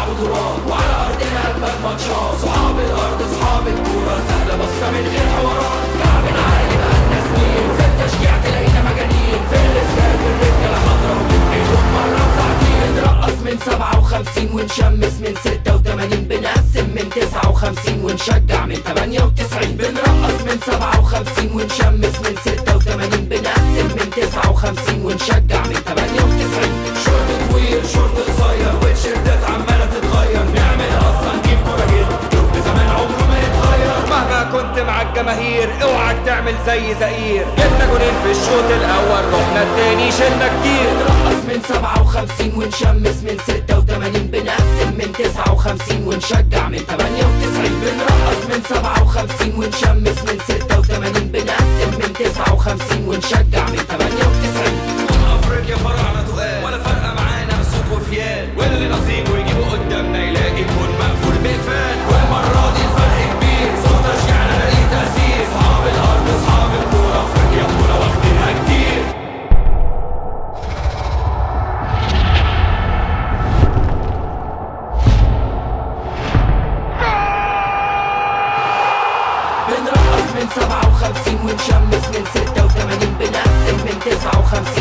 بطولات وعلى ارضنا اجمل ماتشات صحاب الارض صحاب الكوره سهله بسيطه من غير حوارات كعب عالي بقى الناس مين وفي التشجيع تلاقينا مجانين في الاستاد الرجاله حاضره وبتعيدهم مره وساعتين نرقص من 57 ونشمس من 86 بنقسم من 59 ونشجع من 98 بنرقص من 57 ونشمس من 86 بنقسم من 59 ونشجع من 98 شورت طويل شورت قصير والتيشيرتات عماله تتغير نعمل اصلا نجيب كوره جدا لب زمان عمره ما يتغير مهما كنت مع الجماهير اوعك تعمل زي زئير جبنا جولين في الشوط الاول رحنا التاني شلنا كتير بنرقص من 57 ونشمس من 86 بنقسم من 59 ونشجع من 98 بنرقص من 57 ونشمس من 86 بنقسم من 59 ونشجع من 98 افريقيا فرعنا تقال ولا فرقه معانا صوت وفيال واللي نصيبه يجيبه قدامنا يلاقي يكون مقفول بقفال والمرة دي الفرق كبير صوت تشجيعنا لا ليه تأثير صحاب الأرض صحاب الكورة أفريقيا بطولة واخدينها كتير بنرقص من 57 ونشمس من 86 بنقسم من 59